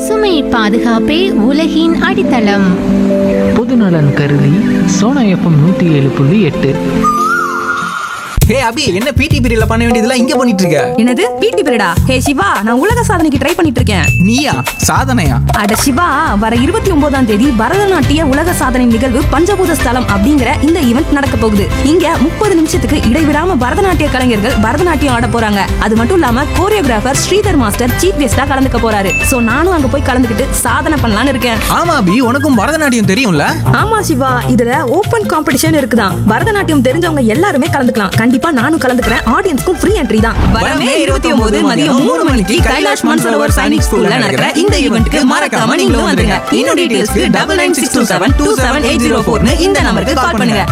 பசுமை பாதுகாப்பே உலகின் அடித்தளம் பொதுநலன் கருதி சோனா எஃப்எம் நூற்றி ஏழு புள்ளி எட்டு ஹே அபி என்ன பிடி பீரியட்ல பண்ண வேண்டியதெல்லாம் இங்க பண்ணிட்டு இருக்க என்னது பிடி பீரியடா ஹே சிவா நான் உலக சாதனைக்கு ட்ரை பண்ணிட்டு இருக்கேன் நீயா சாதனையா அட சிவா வர இருபத்தி ஒன்பதாம் தேதி பரதநாட்டிய உலக சாதனை நிகழ்வு பஞ்சபூத ஸ்தலம் அப்படிங்கிற இந்த ஈவெண்ட் நடக்க போகுது இங்க முப்பது நிமிஷத்துக்கு இடைவிடாம பரதநாட்டிய கலைஞர்கள் பரதநாட்டியம் ஆட போறாங்க அது மட்டும் இல்லாம கோரியோகிராஃபர் ஸ்ரீதர் மாஸ்டர் சீஃப் கெஸ்டா கலந்துக்க போறாரு சோ நானும் அங்க போய் கலந்துக்கிட்டு சாதனை பண்ணலாம்னு இருக்கேன் ஆமா அபி உனக்கும் பரதநாட்டியம் தெரியும்ல ஆமா சிவா இதுல ஓபன் காம்படிஷன் இருக்குதான் பரதநாட்டியம் தெரிஞ்சவங்க எல்லாருமே கலந்துக்கலாம் கண்டிப்பா நானும் கலந்துக்கிறேன் ஆடியன்ஸ்க்கும் ஃப்ரீ என்ட்ரி தான் வரமே இருபத்தி ஒன்பது மதியம் மூணு மணிக்கு கைலாஷ் மன்சரோவர் சைனிக் ஸ்கூல்ல நடக்கிற இந்த ஈவெண்ட்க்கு மறக்காம நீங்களும் வந்துருங்க இன்னும் டீடைல்ஸ்க்கு double nine six two seven two seven eight zero ஃபோர்னு இந்த நம்பருக்கு கால் பண்ணுங்க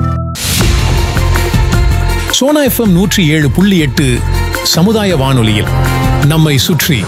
சோனா எஃப்எம் நூற்றி ஏழு புள்ளி எட்டு சமுதாய வானொலியில் நம்மை சுற்றி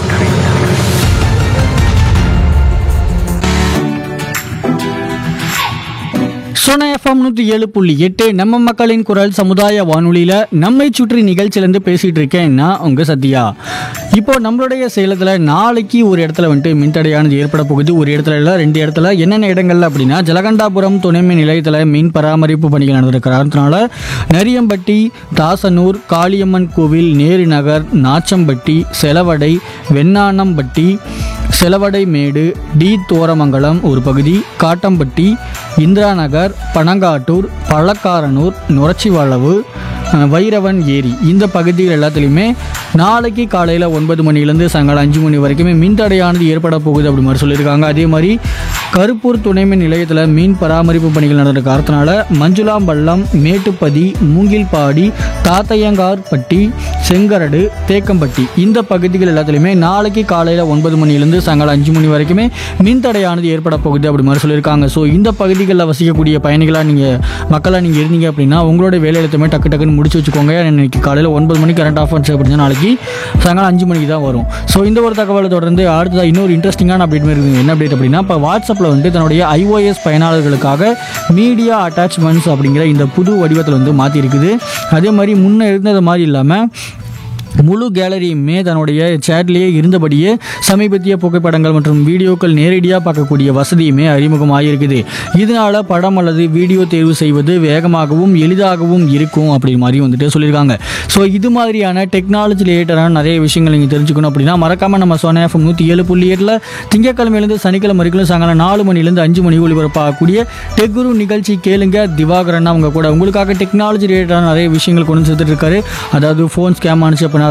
சோனா எஃப்எம் நூற்றி ஏழு புள்ளி எட்டு நம்ம மக்களின் குரல் சமுதாய வானொலியில் நம்மை சுற்றி நிகழ்ச்சியிலேருந்து பேசிகிட்டு இருக்கேன் நான் உங்கள் சத்யா இப்போ நம்மளுடைய சேலத்தில் நாளைக்கு ஒரு இடத்துல வந்துட்டு மின்தடையானது ஏற்பட போகுது ஒரு இடத்துல இல்லை ரெண்டு இடத்துல என்னென்ன இடங்கள்ல அப்படின்னா ஜலகண்டாபுரம் துணைமின் நிலையத்தில் மின் பராமரிப்பு பணிகள் நடந்திருக்கிற காரணத்தினால நரியம்பட்டி தாசனூர் காளியம்மன் கோவில் நேரு நகர் நாச்சம்பட்டி செலவடை வெண்ணானம்பட்டி செலவடை மேடு டி தோரமங்கலம் ஒரு பகுதி காட்டம்பட்டி இந்திரா நகர் பனங்காட்டூர் பழக்காரனூர் நுரச்சிவளவு அஹ், வைரவன் ஏரி இந்த பகுதிகள் எல்லாத்துலேயுமே நாளைக்கு காலையில் ஒன்பது மணிலேருந்து சாயங்காலம் அஞ்சு மணி வரைக்குமே மின்தடையானது ஏற்பட போகுது அப்படி மாதிரி சொல்லியிருக்காங்க அதே மாதிரி கருப்பூர் துணைமின் நிலையத்தில் மீன் பராமரிப்பு பணிகள் நடந்த காரணத்தினால மஞ்சுளாம்பள்ளம் மேட்டுப்பதி மூங்கில்பாடி தாத்தையங்கார்பட்டி செங்கரடு தேக்கம்பட்டி இந்த பகுதிகள் எல்லாத்துலேயுமே நாளைக்கு காலையில் ஒன்பது மணிலேருந்து சாயங்காலம் அஞ்சு மணி வரைக்குமே மின்தடையானது ஏற்பட போகுது அப்படி மாதிரி சொல்லியிருக்காங்க ஸோ இந்த பகுதிகளில் வசிக்கக்கூடிய பயணிகளாக நீங்கள் மக்களாக நீங்கள் இருந்தீங்க அப்படின்னா உங்களோட வேலையிலத்துமே டக்கு டக்குன்னு முடிச்சு வச்சுக்கோங்க ஏன்னா இன்னைக்கு காலையில் ஒன்பது மணிக்கு கரண்ட் ஆஃப் ஆச்சு அப்படின்னா நாளைக்கு சாயங்காலம் அஞ்சு மணிக்கு தான் வரும் ஸோ இந்த ஒரு தகவலை தொடர்ந்து அடுத்ததாக இன்னொரு இன்ட்ரெஸ்டிங்கான அப்டேட் மாதிரி இருக்குது என்ன அப்டேட் அப்படின்னா இப்போ வாட்ஸ்அப்பில் வந்துட்டு தன்னுடைய ஐஓஎஸ் பயனாளர்களுக்காக மீடியா அட்டாச்மெண்ட்ஸ் அப்படிங்கிற இந்த புது வடிவத்தில் வந்து மாற்றிருக்குது அதே மாதிரி முன்ன இருந்தது மாதிரி இல்லாமல் முழு கேலரியுமே தன்னுடைய சேட்லேயே இருந்தபடியே சமீபத்திய புகைப்படங்கள் மற்றும் வீடியோக்கள் நேரடியாக பார்க்கக்கூடிய வசதியுமே அறிமுகமாகியிருக்குது இதனால படம் அல்லது வீடியோ தேர்வு செய்வது வேகமாகவும் எளிதாகவும் இருக்கும் அப்படி மாதிரி வந்துட்டு சொல்லியிருக்காங்க ஸோ இது மாதிரியான டெக்னாலஜி ரிலேட்டடான நிறைய விஷயங்கள் நீங்கள் தெரிஞ்சுக்கணும் அப்படின்னா மறக்காமல் நம்ம சோனா எஃப்எம் நூற்றி ஏழு புள்ளி ஏழில் திங்கக்கிழமையிலேருந்து சனிக்கிழமை வரைக்கும் சாயங்காலம் நாலு மணிலேருந்து அஞ்சு மணி ஒளிபரப்பாகக்கூடிய டெக்குரு நிகழ்ச்சி கேளுங்க திவாகரன் அவங்க கூட உங்களுக்காக டெக்னாலஜி ரிலேட்டடான நிறைய விஷயங்கள் கொண்டு வந்து சேர்த்துட்டு இருக்காரு அதாவது ஃபோன் ஸ்கேம் ஆனிச்சு அப்போ